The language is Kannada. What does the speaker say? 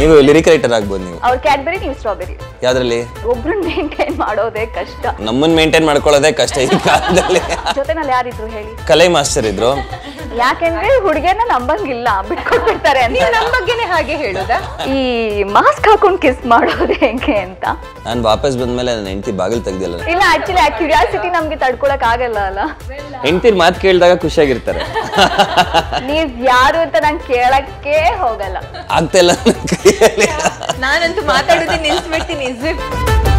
ನೀವು ಲಿರಿಕ್ ರೈಟರ್ ಆಗ್ಬೋದು ನೀವು ಅವ್ರ ಕ್ಯಾಡ್ಬರಿ ನೀವು ಸ್ಟ್ರಾಬೆರಿ ಯಾವ್ದ್ರಲ್ಲಿ ಒಬ್ರನ್ನ ಮೇಂಟೈನ್ ಮಾಡೋದೇ ಕಷ್ಟ ನಮ್ಮನ್ನ ಮೇಂಟೈನ್ ಮಾಡ್ಕೊಳ್ಳೋದೇ ಕಷ್ಟ ಈ ಕಾಲದಲ್ಲಿ ಜೊತೆನಲ್ಲಿ ಯಾರಿದ್ರು ಹೇಳಿ ಕಲೈ ಮಾಸ್ಟರ್ ಇದ್ರು ಯಾಕೆಂದ್ರೆ ಹುಡುಗಿಯನ್ನ ನಂಬಂಗಿಲ್ಲ ಬಿಟ್ಕೊಟ್ಬಿಡ್ತಾರೆ ಅಂತ ನೀವು ನಮ್ಮ ಬಗ್ಗೆನೇ ಹಾಗೆ ಹೇಳೋದಾ ಈ ಮಾಸ್ಕ್ ಹಾಕೊಂಡ್ ಕಿಸ್ ಮಾಡೋದು ಹೇಗೆ ಅಂತ ನಾನು ವಾಪಸ್ ಬಂದ್ಮೇಲೆ ನನ್ನ ಹೆಂಡತಿ ಬಾಗಿಲು ತೆಗ್ದಿಲ್ಲ ಇಲ್ಲ ಆಕ್ಚುಲಿ ಆ ಕ್ಯೂರಿಯಾಸಿಟಿ ನಮ್ಗೆ ತಡ್ಕೊಳಕ್ ಆಗಲ್ಲ ಅಲ್ಲ ಹೆಂಡತಿರ್ ಮಾತು ಕೇಳಿದಾಗ ಖುಷಿಯಾಗಿರ್ತಾರೆ ನೀವ್ ಯಾರು ಅಂತ ನಂಗೆ ಕೇಳಕ್ಕೆ ಹೋಗಲ್ಲ ಆಗ್ತಾ ಇಲ್ಲ ನನ್ನ ಕೈಯಲ್ಲಿ ನಾನಂತೂ ಮಾತಾಡೋದೇ ನಿಲ್ಸ್ಬಿಡ್ತೀನಿ ಜಿಪ್